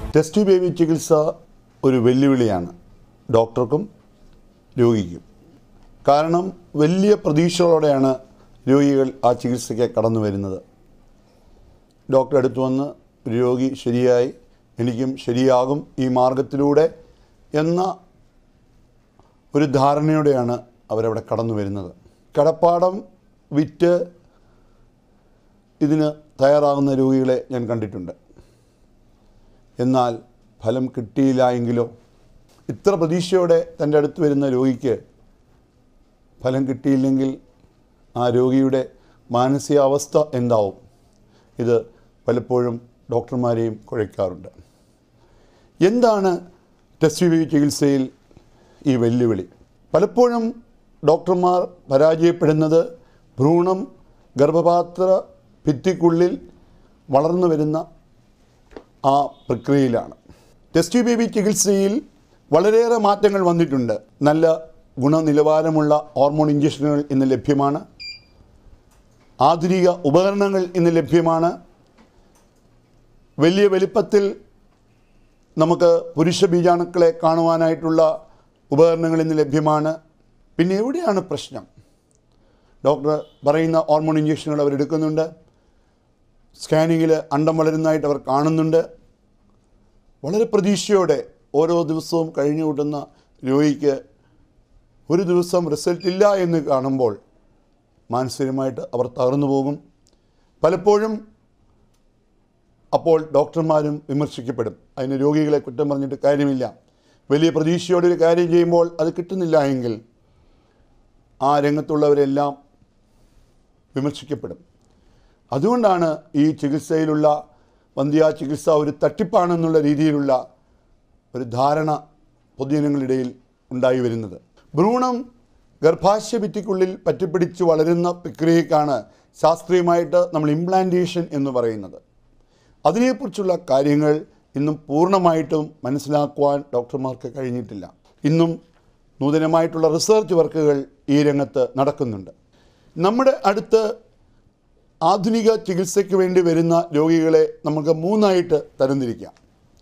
test baby ചികിത്സ ഒരു വെല്ലുവിളിയാണ് ഡോക്ടർക്കും രോഗിക്കും കാരണം വലിയ പ്രതീക്ഷകളോടെയാണ് രോഗികൾ ആ ചികിത്സയ്ക്ക് കടന്നു വരുന്നത് ഡോക്ടർ അടുത്ത് വന്ന് രോഗി ശരിയായി എനിക്കും ശരിയാകും ഈ മാർഗത്തിലൂടെ എന്ന ഒരു ധാരണയോടെയാണ് അവരവിടെ കടന്നു വരുന്നത് കടപ്പാടം വിറ്റ് ഇതിന് തയ്യാറാകുന്ന രോഗികളെ ഞാൻ കണ്ടിട്ടുണ്ട് എന്നാൽ ഫലം കിട്ടിയില്ല എങ്കിലോ ഇത്ര പ്രതീക്ഷയോടെ തൻ്റെ അടുത്ത് വരുന്ന രോഗിക്ക് ഫലം കിട്ടിയില്ലെങ്കിൽ ആ രോഗിയുടെ മാനസികാവസ്ഥ എന്താവും ഇത് പലപ്പോഴും ഡോക്ടർമാരെയും കുഴയ്ക്കാറുണ്ട് എന്താണ് ടെസ്റ്റ് ബി ചികിത്സയിൽ ഈ വെല്ലുവിളി പലപ്പോഴും ഡോക്ടർമാർ പരാജയപ്പെടുന്നത് ഭ്രൂണം ഗർഭപാത്ര ഭിത്തിക്കുള്ളിൽ വളർന്നു വരുന്ന ആ പ്രക്രിയയിലാണ് ടെസ്റ്റ് ബേബി ചികിത്സയിൽ വളരെയേറെ മാറ്റങ്ങൾ വന്നിട്ടുണ്ട് നല്ല ഗുണനിലവാരമുള്ള ഹോർമോൺ ഇഞ്ചക്ഷനുകൾ ഇന്ന് ലഭ്യമാണ് ആധുനിക ഉപകരണങ്ങൾ ഇന്ന് ലഭ്യമാണ് വലിയ വലിപ്പത്തിൽ നമുക്ക് പുരുഷ ബീജാണുക്കളെ കാണുവാനായിട്ടുള്ള ഉപകരണങ്ങൾ ഇന്ന് ലഭ്യമാണ് പിന്നെ എവിടെയാണ് പ്രശ്നം ഡോക്ടർ പറയുന്ന ഹോർമോൺ ഇഞ്ചക്ഷനുകൾ അവരെടുക്കുന്നുണ്ട് സ്കാനിങ്ങിൽ അണ്ടം വളരുന്നതായിട്ട് അവർ കാണുന്നുണ്ട് വളരെ പ്രതീക്ഷയോടെ ഓരോ ദിവസവും കഴിഞ്ഞു കൂട്ടുന്ന രോഗിക്ക് ഒരു ദിവസം റിസൾട്ട് ഇല്ല എന്ന് കാണുമ്പോൾ മാനസികമായിട്ട് അവർ തകർന്നു പോകും പലപ്പോഴും അപ്പോൾ ഡോക്ടർമാരും വിമർശിക്കപ്പെടും അതിന് രോഗികളെ കുറ്റം പറഞ്ഞിട്ട് കാര്യമില്ല വലിയ പ്രതീക്ഷയോടെ ഒരു കാര്യം ചെയ്യുമ്പോൾ അത് കിട്ടുന്നില്ല എങ്കിൽ ആ രംഗത്തുള്ളവരെല്ലാം വിമർശിക്കപ്പെടും അതുകൊണ്ടാണ് ഈ ചികിത്സയിലുള്ള വന്ധ്യാ ചികിത്സ ഒരു തട്ടിപ്പാണെന്നുള്ള രീതിയിലുള്ള ഒരു ധാരണ പൊതുജനങ്ങളിടയിൽ ഉണ്ടായി വരുന്നത് ഭ്രൂണം ഗർഭാശയ ഭിത്തിക്കുള്ളിൽ പറ്റിപ്പിടിച്ച് വളരുന്ന പ്രക്രിയക്കാണ് ശാസ്ത്രീയമായിട്ട് നമ്മൾ ഇംപ്ലാന്റേഷൻ എന്ന് പറയുന്നത് അതിനെക്കുറിച്ചുള്ള കാര്യങ്ങൾ ഇന്നും പൂർണ്ണമായിട്ടും മനസ്സിലാക്കുവാൻ ഡോക്ടർമാർക്ക് കഴിഞ്ഞിട്ടില്ല ഇന്നും നൂതനമായിട്ടുള്ള റിസർച്ച് വർക്കുകൾ ഈ രംഗത്ത് നടക്കുന്നുണ്ട് നമ്മുടെ അടുത്ത് ആധുനിക ചികിത്സയ്ക്ക് വേണ്ടി വരുന്ന രോഗികളെ നമുക്ക് മൂന്നായിട്ട് തരംതിരിക്കാം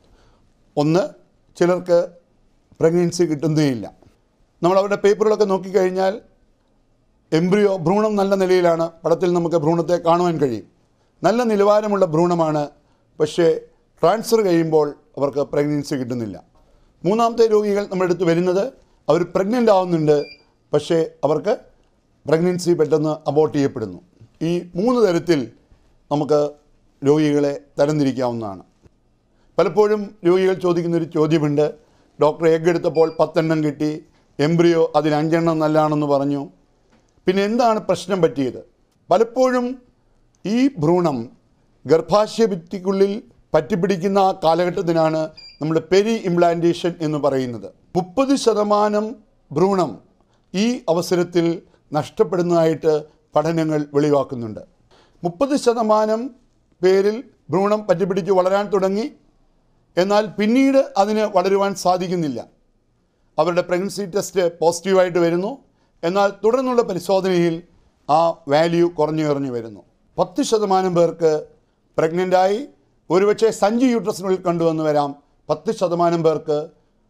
ഒന്ന് ചിലർക്ക് പ്രഗ്നൻസി കിട്ടുന്നേയില്ല നമ്മൾ അവരുടെ പേപ്പറുകളൊക്കെ നോക്കിക്കഴിഞ്ഞാൽ എംബ്രിയോ ഭ്രൂണം നല്ല നിലയിലാണ് പടത്തിൽ നമുക്ക് ഭ്രൂണത്തെ കാണുവാൻ കഴിയും നല്ല നിലവാരമുള്ള ഭ്രൂണമാണ് പക്ഷേ ട്രാൻസ്ഫർ കഴിയുമ്പോൾ അവർക്ക് പ്രഗ്നൻസി കിട്ടുന്നില്ല മൂന്നാമത്തെ രോഗികൾ നമ്മുടെ അടുത്ത് വരുന്നത് അവർ പ്രഗ്നൻ്റ് ആവുന്നുണ്ട് പക്ഷേ അവർക്ക് പ്രഗ്നൻസി പെട്ടെന്ന് അബോർട്ട് ചെയ്യപ്പെടുന്നു ഈ മൂന്ന് തരത്തിൽ നമുക്ക് രോഗികളെ തരംതിരിക്കാവുന്നതാണ് പലപ്പോഴും രോഗികൾ ചോദിക്കുന്നൊരു ചോദ്യമുണ്ട് ഡോക്ടർ എഗ് എടുത്തപ്പോൾ പത്തെണ്ണം കിട്ടി എംബ്രിയോ അതിന് അഞ്ചെണ്ണം നല്ലതാണെന്ന് പറഞ്ഞു പിന്നെ എന്താണ് പ്രശ്നം പറ്റിയത് പലപ്പോഴും ഈ ഭ്രൂണം ഗർഭാശയ ഭിത്തിക്കുള്ളിൽ പറ്റിപ്പിടിക്കുന്ന ആ കാലഘട്ടത്തിനാണ് നമ്മൾ പെരി ഇംപ്ലാന്റേഷൻ എന്ന് പറയുന്നത് മുപ്പത് ശതമാനം ഭ്രൂണം ഈ അവസരത്തിൽ നഷ്ടപ്പെടുന്നതായിട്ട് പഠനങ്ങൾ വെളിവാക്കുന്നുണ്ട് മുപ്പത് ശതമാനം പേരിൽ ഭ്രൂണം പറ്റിപ്പിടിച്ച് വളരാൻ തുടങ്ങി എന്നാൽ പിന്നീട് അതിന് വളരുവാൻ സാധിക്കുന്നില്ല അവരുടെ പ്രഗ്നൻസി ടെസ്റ്റ് പോസിറ്റീവായിട്ട് വരുന്നു എന്നാൽ തുടർന്നുള്ള പരിശോധനയിൽ ആ വാല്യൂ കുറഞ്ഞു കുറഞ്ഞു വരുന്നു പത്ത് ശതമാനം പേർക്ക് പ്രഗ്നൻ്റായി ഒരുപക്ഷെ സഞ്ചി യൂട്രസിനുള്ളിൽ കണ്ടുവന്ന് വരാം പത്ത് ശതമാനം പേർക്ക്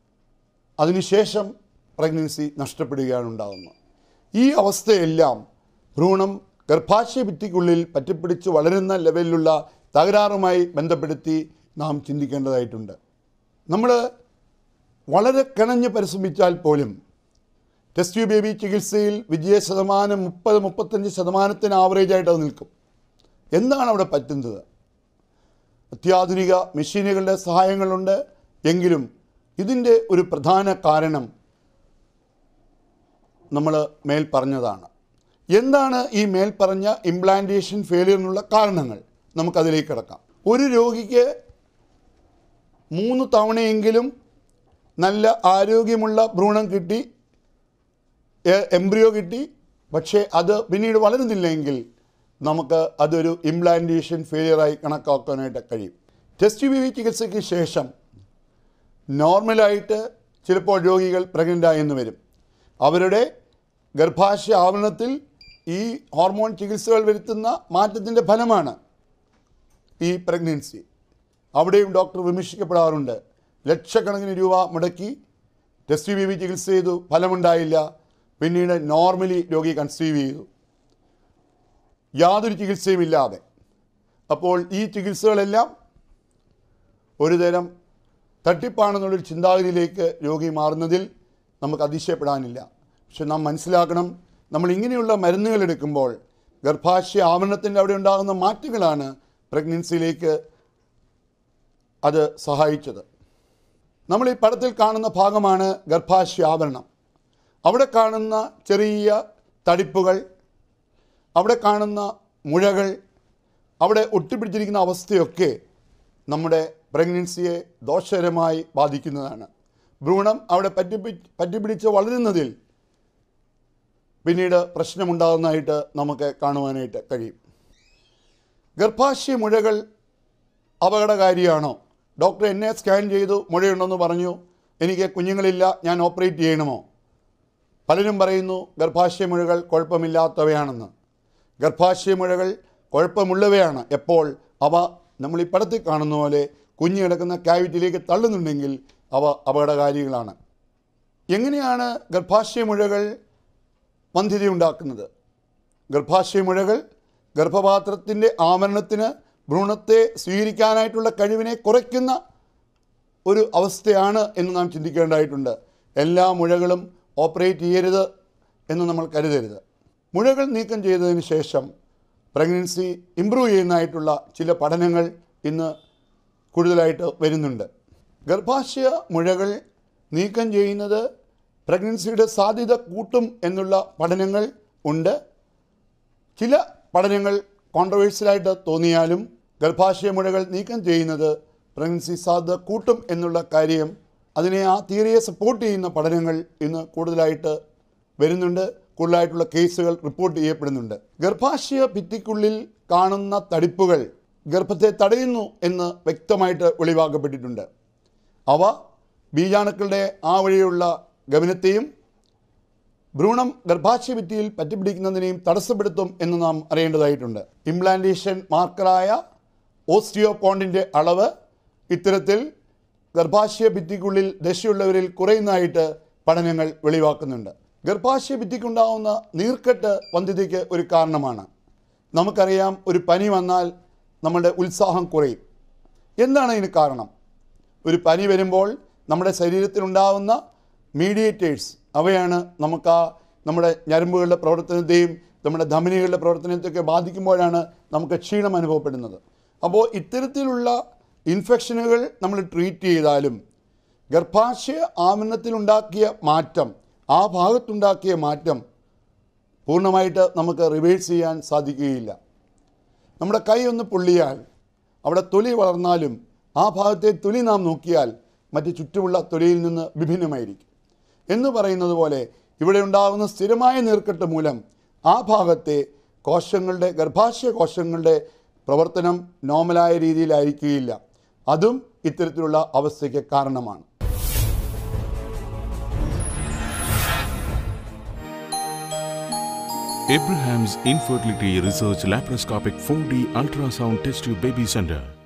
അതിനുശേഷം പ്രഗ്നൻസി നഷ്ടപ്പെടുകയാണ് ഉണ്ടാകുന്നത് ഈ അവസ്ഥയെല്ലാം ഭ്രൂണം ഗർഭാശയ ഭിത്തിക്കുള്ളിൽ പറ്റിപ്പിടിച്ച് വളരുന്ന ലെവലിലുള്ള തകരാറുമായി ബന്ധപ്പെടുത്തി നാം ചിന്തിക്കേണ്ടതായിട്ടുണ്ട് നമ്മൾ വളരെ കിണഞ്ഞ് പരിശ്രമിച്ചാൽ പോലും ടെസ്റ്റ് ട്യൂബ് ബേബി ചികിത്സയിൽ വിജയ ശതമാനം മുപ്പത് മുപ്പത്തഞ്ച് ശതമാനത്തിന് ആവറേജായിട്ട് അത് നിൽക്കും എന്താണ് അവിടെ പറ്റുന്നത് അത്യാധുനിക മെഷീനുകളുടെ സഹായങ്ങളുണ്ട് എങ്കിലും ഇതിൻ്റെ ഒരു പ്രധാന കാരണം നമ്മൾ മേൽ പറഞ്ഞതാണ് എന്താണ് ഈ മേൽ പറഞ്ഞ ഇംപ്ലാന്റേഷൻ ഫെയിലിയറിനുള്ള കാരണങ്ങൾ നമുക്കതിലേക്ക് കിടക്കാം ഒരു രോഗിക്ക് മൂന്ന് തവണയെങ്കിലും നല്ല ആരോഗ്യമുള്ള ഭ്രൂണം കിട്ടി എ- എംബ്രിയോ കിട്ടി പക്ഷേ അത് പിന്നീട് വളരുന്നില്ലെങ്കിൽ നമുക്ക് അതൊരു ഇംപ്ലാന്റേഷൻ ഫെയിലിയറായി കണക്കാക്കാനായിട്ട് കഴിയും ടെസ്റ്റ് ബി വി ചികിത്സയ്ക്ക് ശേഷം നോർമലായിട്ട് ചിലപ്പോൾ രോഗികൾ പ്രഗ്നൻ്റായി എന്ന് വരും അവരുടെ ഗർഭാശയ ആവരണത്തിൽ ഈ ഹോർമോൺ ചികിത്സകൾ വരുത്തുന്ന മാറ്റത്തിൻ്റെ ഫലമാണ് ഈ പ്രഗ്നൻസി അവിടെയും ഡോക്ടർ വിമർശിക്കപ്പെടാറുണ്ട് ലക്ഷക്കണക്കിന് രൂപ മുടക്കി ടെസ്റ്റ് ബി ബി ചികിത്സ ചെയ്തു ഫലമുണ്ടായില്ല പിന്നീട് നോർമലി രോഗി കൺസീവ് ചെയ്തു യാതൊരു ചികിത്സയും ഇല്ലാതെ അപ്പോൾ ഈ ചികിത്സകളെല്ലാം ഒരുതരം തട്ടിപ്പാണെന്നുള്ളൊരു ചിന്താഗതിയിലേക്ക് രോഗി മാറുന്നതിൽ നമുക്ക് അതിശയപ്പെടാനില്ല പക്ഷെ നാം മനസ്സിലാക്കണം നമ്മൾ ഇങ്ങനെയുള്ള മരുന്നുകൾ എടുക്കുമ്പോൾ ഗർഭാശയ ആവരണത്തിൻ്റെ അവിടെ ഉണ്ടാകുന്ന മാറ്റങ്ങളാണ് പ്രഗ്നൻസിയിലേക്ക് അത് സഹായിച്ചത് നമ്മൾ ഈ പടത്തിൽ കാണുന്ന ഭാഗമാണ് ഗർഭാശയ ആവരണം അവിടെ കാണുന്ന ചെറിയ തടിപ്പുകൾ അവിടെ കാണുന്ന മുഴകൾ അവിടെ ഒട്ടിപ്പിടിച്ചിരിക്കുന്ന അവസ്ഥയൊക്കെ നമ്മുടെ പ്രഗ്നൻസിയെ ദോഷകരമായി ബാധിക്കുന്നതാണ് ഭ്രൂണം അവിടെ പറ്റിപ്പി പറ്റിപ്പിടിച്ച് വളരുന്നതിൽ പിന്നീട് പ്രശ്നമുണ്ടാകുന്നതായിട്ട് നമുക്ക് കാണുവാനായിട്ട് കഴിയും ഗർഭാശയ മുഴകൾ അപകടകാരിയാണോ ഡോക്ടർ എന്നെ സ്കാൻ ചെയ്തു മുഴയുണ്ടെന്ന് പറഞ്ഞു എനിക്ക് കുഞ്ഞുങ്ങളില്ല ഞാൻ ഓപ്പറേറ്റ് ചെയ്യണമോ പലരും പറയുന്നു ഗർഭാശയ മുഴകൾ കുഴപ്പമില്ലാത്തവയാണെന്ന് ഗർഭാശയ മുഴകൾ കുഴപ്പമുള്ളവയാണ് എപ്പോൾ അവ നമ്മൾ ഈ പടത്തിൽ കാണുന്ന പോലെ കുഞ്ഞ് കിടക്കുന്ന ക്യാവിറ്റിയിലേക്ക് തള്ളുന്നുണ്ടെങ്കിൽ അവ അപകടകാരികളാണ് എങ്ങനെയാണ് ഗർഭാശയ മുഴകൾ വന്ധ്യതയുണ്ടാക്കുന്നത് ഗർഭാശയ മുഴകൾ ഗർഭപാത്രത്തിൻ്റെ ആവരണത്തിന് ഭ്രൂണത്തെ സ്വീകരിക്കാനായിട്ടുള്ള കഴിവിനെ കുറയ്ക്കുന്ന ഒരു അവസ്ഥയാണ് എന്ന് നാം ചിന്തിക്കേണ്ടതായിട്ടുണ്ട് എല്ലാ മുഴകളും ഓപ്പറേറ്റ് ചെയ്യരുത് എന്ന് നമ്മൾ കരുതരുത് മുഴകൾ നീക്കം ചെയ്തതിന് ശേഷം പ്രഗ്നൻസി ഇമ്പ്രൂവ് ചെയ്യുന്നതായിട്ടുള്ള ചില പഠനങ്ങൾ ഇന്ന് കൂടുതലായിട്ട് വരുന്നുണ്ട് ഗർഭാശയ മുഴകൾ നീക്കം ചെയ്യുന്നത് പ്രഗ്നൻസിയുടെ സാധ്യത കൂട്ടും എന്നുള്ള പഠനങ്ങൾ ഉണ്ട് ചില പഠനങ്ങൾ കോൺട്രവേഴ്സ്യലായിട്ട് തോന്നിയാലും ഗർഭാശയ മുഴകൾ നീക്കം ചെയ്യുന്നത് പ്രഗ്നൻസി സാധ്യത കൂട്ടും എന്നുള്ള കാര്യം അതിനെ ആ തിയറിയെ സപ്പോർട്ട് ചെയ്യുന്ന പഠനങ്ങൾ ഇന്ന് കൂടുതലായിട്ട് വരുന്നുണ്ട് കൂടുതലായിട്ടുള്ള കേസുകൾ റിപ്പോർട്ട് ചെയ്യപ്പെടുന്നുണ്ട് ഗർഭാശയ ഭിത്തിക്കുള്ളിൽ കാണുന്ന തടിപ്പുകൾ ഗർഭത്തെ തടയുന്നു എന്ന് വ്യക്തമായിട്ട് വെളിവാക്കപ്പെട്ടിട്ടുണ്ട് അവ ബീജാണുക്കളുടെ ആ വഴിയുള്ള ഗമനത്തെയും ഭ്രൂണം ഗർഭാശയ ഭിത്തിയിൽ പറ്റിപ്പിടിക്കുന്നതിനെയും തടസ്സപ്പെടുത്തും എന്ന് നാം അറിയേണ്ടതായിട്ടുണ്ട് ഇംപ്ലാന്റേഷൻ മാർക്കറായ ഓസ്റ്റിയോപോണ്ടിൻ്റെ അളവ് ഇത്തരത്തിൽ ഗർഭാശയ ഭിത്തിക്കുള്ളിൽ ദശയുള്ളവരിൽ കുറയുന്നതായിട്ട് പഠനങ്ങൾ വെളിവാക്കുന്നുണ്ട് ഗർഭാശയ ഭിത്തിക്കുണ്ടാവുന്ന നീർക്കെട്ട് വന്ധ്യതയ്ക്ക് ഒരു കാരണമാണ് നമുക്കറിയാം ഒരു പനി വന്നാൽ നമ്മുടെ ഉത്സാഹം കുറയും എന്താണ് ഇതിന് കാരണം ഒരു പനി വരുമ്പോൾ നമ്മുടെ ശരീരത്തിലുണ്ടാവുന്ന മീഡിയേറ്റേഴ്സ് അവയാണ് നമുക്ക് ആ നമ്മുടെ ഞരമ്പുകളുടെ പ്രവർത്തനത്തെയും നമ്മുടെ ധമനികളുടെ പ്രവർത്തനത്തെയൊക്കെ ബാധിക്കുമ്പോഴാണ് നമുക്ക് ക്ഷീണം അനുഭവപ്പെടുന്നത് അപ്പോൾ ഇത്തരത്തിലുള്ള ഇൻഫെക്ഷനുകൾ നമ്മൾ ട്രീറ്റ് ചെയ്താലും ഗർഭാശയ ആവരണത്തിലുണ്ടാക്കിയ മാറ്റം ആ ഭാഗത്തുണ്ടാക്കിയ മാറ്റം പൂർണ്ണമായിട്ട് നമുക്ക് റിവേഴ്സ് ചെയ്യാൻ സാധിക്കുകയില്ല നമ്മുടെ കൈ ഒന്ന് പൊള്ളിയാൽ അവിടെ തൊലി വളർന്നാലും ആ ഭാഗത്തെ തൊലി നാം നോക്കിയാൽ മറ്റ് ചുറ്റുമുള്ള തൊലിയിൽ നിന്ന് വിഭിന്നമായിരിക്കും എന്ന് പറയുന്നത് പോലെ ഇവിടെ ഉണ്ടാകുന്ന സ്ഥിരമായ നീർക്കെട്ട് മൂലം ആ ഭാഗത്തെ കോശങ്ങളുടെ ഗർഭാശയ കോശങ്ങളുടെ പ്രവർത്തനം നോർമലായ രീതിയിലായിരിക്കുകയില്ല അതും ഇത്തരത്തിലുള്ള അവസ്ഥയ്ക്ക് കാരണമാണ് Abraham's Infertility Research Laparoscopic 4D Ultrasound Test Tube Baby Center